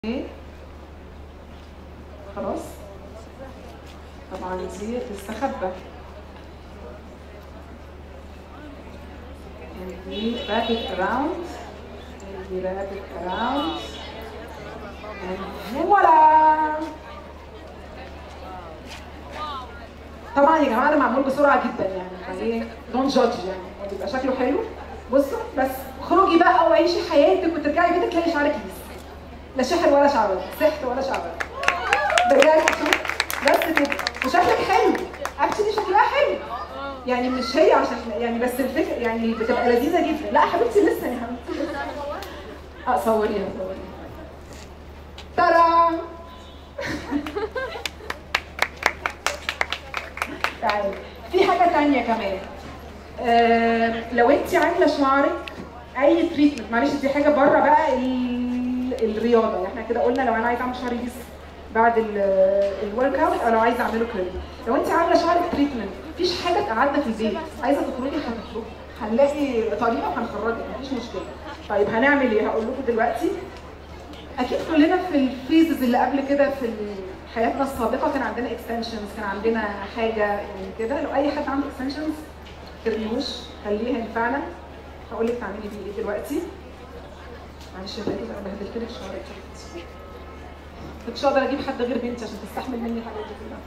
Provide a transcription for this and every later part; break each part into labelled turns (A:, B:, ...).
A: ايه خلاص طبعا دي تستخبى and we wrap it around and we wrap it around and voila طبعا يا جماعه ده معمول بسرعه جدا يعني فايه دون جادج يعني بيبقى شكله حلو بصوا بس خرجي بقى وعيشي حياتك وترجعي بيتك تلاقي شعرك لسه لا شحر ولا شعر سحر ولا شعر بجد شوف بس كده وشكلك حلو اكشلي شكلها حلو يعني مش هي عشان يعني بس الفكره يعني بتبقى لذيذه جدا لا حبيبتي لسه يا حبيبتي اه صوريها صوريها ترى تعالي في حاجه تانية كمان آه لو انت عامله شعرك اي تريتمنت معلش دي حاجه بره بقى ال- الرياضه يعني احنا كده قلنا لو انا عايزه اعمل شعري بيس بعد الورك اوت او لو عايزه اعمله كيرلي لو انت عامله شعرك تريتمنت مفيش حاجه تقعدنا في البيت عايزه تخرجي هتخرجي هنلاقي طريقه وهنخرجك مفيش مشكله طيب هنعمل ايه هقول لكم دلوقتي اكيد كلنا في الفيزز اللي قبل كده في حياتنا السابقه كان عندنا اكستنشنز كان عندنا حاجه يعني كده لو اي حد عنده اكستنشنز ترميوش خليها فعلا هقول لك تعملي بيه ايه دلوقتي معلش يا بنتي انا بهدلت لك شعرك مش هقدر اجيب حد غير بنتي عشان تستحمل مني الحاجات دي كلها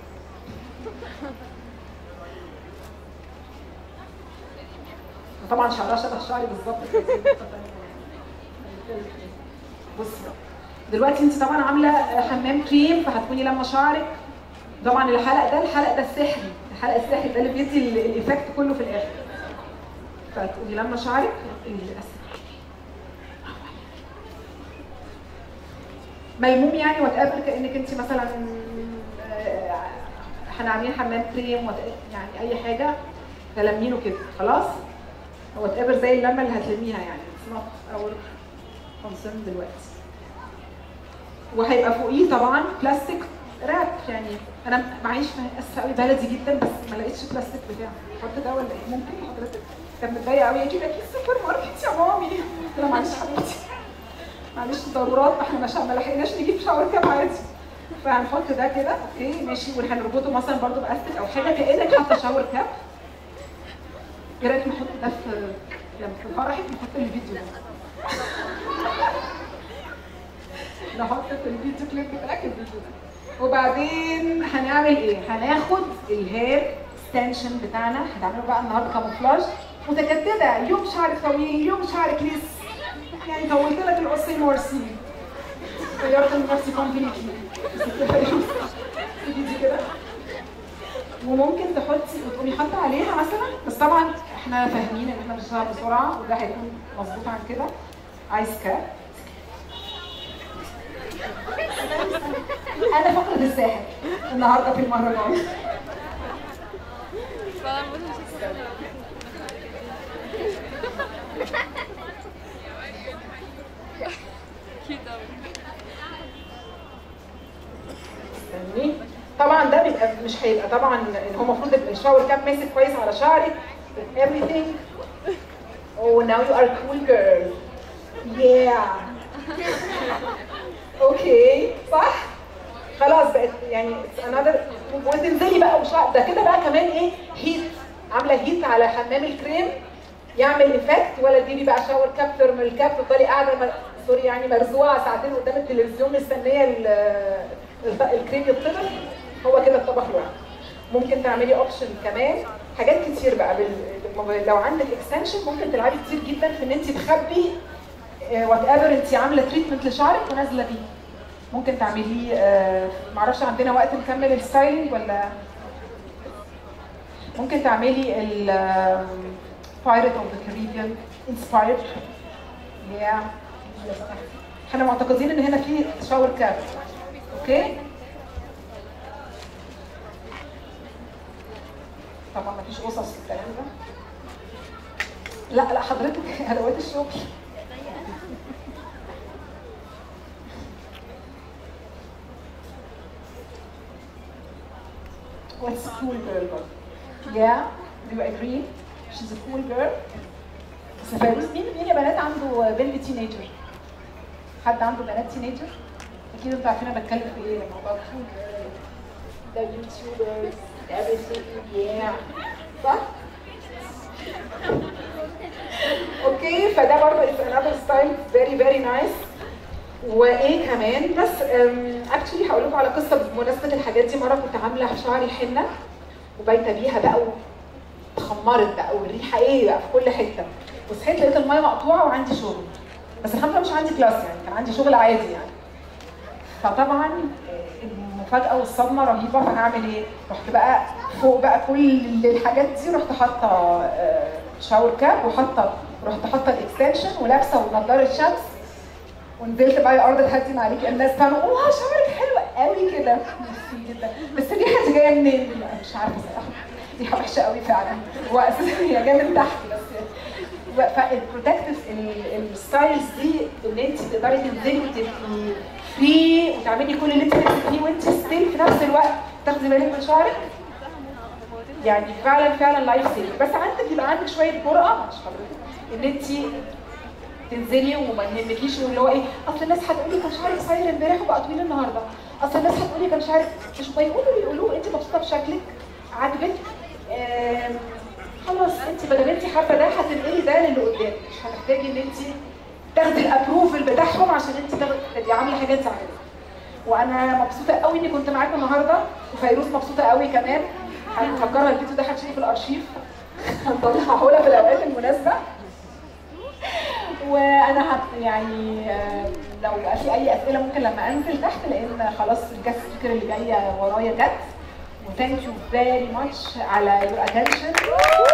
A: طبعا شعرها شبه شعري بالظبط بصي دلوقتي انت طبعا عامله حمام كريم فهتكوني لما شعرك طبعا الحلق ده الحلق ده السحري الحلق السحري ده اللي بيدي ال- الايفكت كله في الاخر فتقولي لما شعرك الاسود ملموم يعني وات ايفر كانك انت مثلا آه، احنا عاملين حمام كريم وات- يعني اي حاجه تلمينه كده خلاص وات ايفر زي اللمه اللي هتلميها يعني اتس نوت اور كونسيرن دلوقتي وهيبقى فوقيه طبعا بلاستيك راب يعني انا معيش اسفه قوي بلدي جدا بس ما لقيتش بلاستيك بتاع حط ده ولا ايه ممكن حضرتك كانت متضايقه قوي يجي لك السوبر ماركت يا مامي قلت لها معلش حبيبتي معلش ضرورات احنا مش ما لحقناش نجيب شاور كاب عادي فهنحط ده كده اوكي ماشي وهنربطه مثلا برضو باستك او حاجه كانك حاطه شاور كاب ايه رايك نحط ده في لما في فرحك نحط الفيديو ده نحط في الفيديو كليب بتاعك الفيديو ده وبعدين هنعمل ايه؟ هناخد الهير اكستنشن بتاعنا هنعمله بقى النهارده كاموفلاج متجدده يوم شعرك طويل يوم شعرك لسه يعني طولت لك القصي مورسي غيرت المورسي كومبليتلي دي كده وممكن تحطي وتقومي حاطه عليها مثلا بس طبعا احنا فاهمين ان احنا بنشتغل بسرعه وده هيكون مظبوط عن كده ايس كاب انا فقره الساحر النهارده في المهرجان استني طبعا ده بيبقى مش هيبقى طبعا هو المفروض يبقى الشاور كاب ماسك كويس على شعرك everything oh now you are cool girl yeah اوكي صح خلاص بقت يعني it's another وتنزلي بقى وشعر ده كده بقى كمان ايه هيت عامله هيت على حمام الكريم يعمل ايفكت ولا تجيبي بقى شاور كاب ثيرمال كاب تفضلي قاعده مر... سوري يعني مرزوعه ساعتين قدام التلفزيون مستنيه ال... ال- الكريم يطبخ هو كده الطبخ لوحده ممكن تعملي اوبشن كمان حاجات كتير بقى بال... بالموبايل. لو عندك اكستنشن ممكن تلعبي كتير جدا في ان انت تخبي وات ايفر انت عامله تريتمنت لشعرك ونازله بيه ممكن تعمليه آه، معرفش عندنا وقت نكمل الستايلينج ولا ممكن تعملي ال Pirate of the Caribbean inspired yeah احنا معتقدين ان هنا في شاور كاب اوكي طبعا مفيش قصص في الكلام ده لا لا حضرتك ادوات الشغل What's a cool girl برضه؟ Yeah, do you agree? She's a cool girl. بس فيروز مين مين يا بنات عنده بنت تينيجر؟ حد عنده بنات تينيجر؟ اكيد انتوا عارفين انا بتكلم في ايه لما بقول ده يوتيوبرز everything yeah صح؟ اوكي فده برضه is another style very very nice وايه كمان بس اكشلي هقول لكم على قصه بمناسبه الحاجات دي مره كنت عامله شعري حنه وبايته بيها بقى اتخمرت بقى والريحه ايه بقى في كل حته وصحيت لقيت الميه مقطوعه وعندي شغل بس الحمد لله مش عندي كلاس يعني كان عندي شغل عادي يعني فطبعا المفاجاه والصدمه رهيبه فهعمل ايه؟ رحت بقى فوق بقى كل الحاجات دي رحت حاطه آه، شاور كاب وحاطه رحت حاطه الاكستنشن ولابسه ونضاره شمس ونزلت بقى يا ارض تهدي عليكي الناس كانوا اوه شعرك حلو قوي كده ميرسي جدا بس الريحه دي جايه منين؟ لا مش عارفه صراحه ريحه وحشه قوي فعلا هو اساسا هي جايه من تحت بس فالبروتكتيف الستايلز دي ان انت تقدري تنزلي وتبقي فري وتعملي كل اللي انت نفسك فيه وانت ستيل في نفس الوقت تاخدي بالك من شعرك يعني فعلا فعلا لايف سيف بس عندك يبقى عندك شويه جرأه مش حضرتك ان انت تنزلي وما يهمكيش اللي هو ايه اصل الناس هتقول لي كان شعرك قصير امبارح وبقى طويل النهارده اصل الناس هتقول لي كان شعرك مش بيقولوا بيقولوا انت مبسوطه بشكلك عاجبك آم، خلاص انت ما دام انت حابه ده هتنقلي ده للي قدامك مش هتحتاجي ان انت تاخدي الابروفل بتاعهم عشان انت تاخدي تبقي عامله حاجات انت عاجبك وانا مبسوطه قوي اني كنت معاكم النهارده وفيروز مبسوطه قوي كمان هنفكرها الفيديو ده هتشوفه في الارشيف هنطلعه لها في الاوقات المناسبه وانا هت يعني آه، لو بقى في اي اسئله ممكن لما انزل تحت لان خلاص الجاست سبيكر اللي جايه ورايا جت وثانك يو فيري ماتش على يور اتنشن